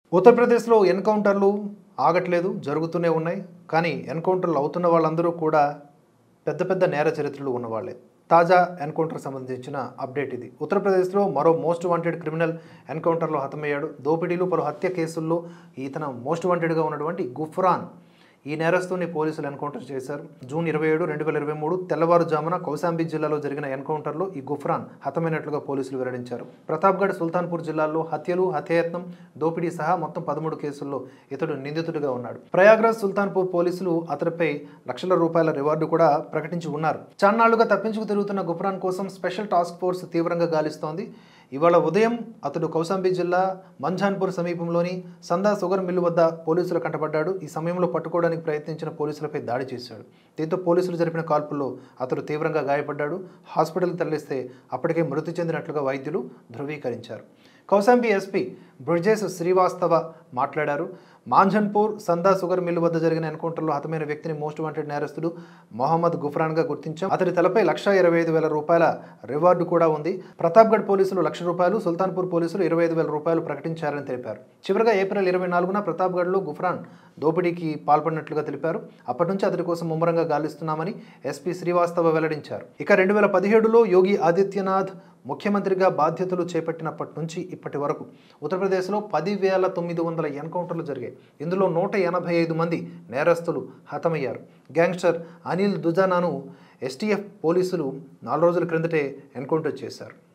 ఉత్తరప్రదేశ్లో ఎన్కౌంటర్లు ఆగట్లేదు జరుగుతూనే ఉన్నాయి కానీ ఎన్కౌంటర్లు అవుతున్న వాళ్ళందరూ కూడా పెద్ద పెద్ద నేర చరిత్రలు ఉన్నవాళ్ళే తాజా ఎన్కౌంటర్ సంబంధించిన అప్డేట్ ఇది ఉత్తరప్రదేశ్లో మరో మోస్ట్ వాంటెడ్ క్రిమినల్ ఎన్కౌంటర్లో హతమయ్యాడు దోపిడీలు పలు హత్య కేసుల్లో ఈతన మోస్ట్ వాంటెడ్గా ఉన్నటువంటి గుఫ్రాన్ ఈ నేరస్తుని పోలీసులు ఎన్కౌంటర్ చేశారు జూన్ ఇరవై ఏడు రెండు వేల ఇరవై మూడు తెల్లవారుజామున కౌశాంబి జిల్లాలో జరిగిన ఎన్కౌంటర్లో ఈ గుఫ్రాన్ హతమైనట్లుగా పోలీసులు వెల్లడించారు ప్రతాప్గఢ్ సుల్తాన్పూర్ జిల్లాల్లో హత్యలు హత్యాయత్నం దోపిడీ సహా మొత్తం పదమూడు కేసుల్లో ఇతడు నిందితుడిగా ఉన్నాడు ప్రయాగ్రాజ్ సుల్తాన్పూర్ పోలీసులు అతడిపై లక్షల రూపాయల రివార్డు కూడా ప్రకటించి ఉన్నారు చాన్నాళ్లుగా తప్పించుకు తిరుగుతున్న గుఫ్రాన్ కోసం స్పెషల్ టాస్క్ ఫోర్స్ తీవ్రంగా గాలిస్తోంది ఇవాళ ఉదయం అతడు కౌశాంబి జిల్లా మంఝాన్పూర్ సమీపంలోని సందా షుగర్ మిల్లు వద్ద పోలీసులు కంటపడ్డాడు ఈ సమయంలో పట్టుకోవడానికి ప్రయత్నించిన పోలీసులపై దాడి చేశాడు దీంతో పోలీసులు జరిపిన కాల్పుల్లో అతడు తీవ్రంగా గాయపడ్డాడు హాస్పిటల్కి తరలిస్తే అప్పటికే మృతి చెందినట్లుగా వైద్యులు ధృవీకరించారు కౌశాంబి ఎస్పీ బ్రిజేష్ శ్రీవాస్తవ మాట్లాడారు మాంఝన్పూర్ సందా షుగర్ మిల్లు వద్ద జరిగిన ఎన్కౌంటర్లో హతమైన వ్యక్తిని మోస్ట్ వాంటెడ్ నేరస్తుడు మొహమ్మద్ గుఫ్రాన్గా గుర్తించాం అతడి తలపై లక్ష ఇరవై ఐదు వేల రూపాయల రివార్డు కూడా ఉంది ప్రతాప్గఢ్ పోలీసులు లక్ష రూపాయలు సుల్తాన్పూర్ పోలీసులు ఇరవై ఐదు వేల రూపాయలు ప్రకటించారని తెలిపారు చివరిగా ఏప్రిల్ ఇరవై నాలుగున ప్రతాప్గఢ్లో గుఫ్రాన్ దోపిడీకి పాల్పడినట్లుగా తెలిపారు అప్పటి నుంచి అతడి కోసం ముమ్మరంగా గాలిస్తున్నామని ఎస్పీ శ్రీవాస్తవ వెల్లడించారు ఇక రెండు వేల పదిహేడులో యోగి ఆదిత్యనాథ్ ముఖ్యమంత్రిగా బాధ్యతలు చేపట్టినప్పటి నుంచి ఇప్పటి వరకు ఉత్తరప్రదేశ్లో పదివేల తొమ్మిది వందల ఎన్కౌంటర్లు జరిగాయి ఇందులో నూట ఎనభై ఐదు మంది నేరస్తులు హతమయ్యారు గ్యాంగ్స్టర్ అనిల్ దుజానాను ఎస్టీఎఫ్ పోలీసులు నాలుగు రోజుల క్రిందటే ఎన్కౌంటర్ చేశారు